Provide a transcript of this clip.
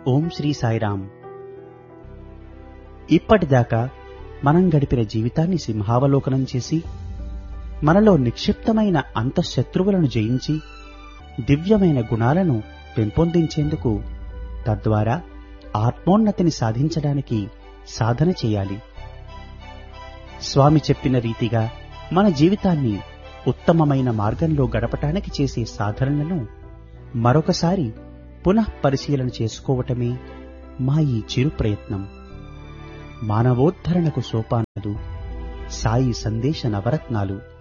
ఓం శ్రీ సాయిరాం ఇప్పటిదాకా మనం గడిపిన జీవితాన్ని సింహావలోకనం చేసి మనలో నిక్షిప్తమైన అంతఃశత్రువులను జయించి దివ్యమైన గుణాలను పెంపొందించేందుకు తద్వారా ఆత్మోన్నతిని సాధించడానికి సాధన చేయాలి స్వామి చెప్పిన రీతిగా మన జీవితాన్ని ఉత్తమమైన మార్గంలో గడపటానికి చేసే సాధనలను మరొకసారి పునః పరిశీలన చేసుకోవటమే మా ఈ చిరు ప్రయత్నం మానవోద్ధరణకు సోపానాలు సాయి సందేశ నవరత్నాలు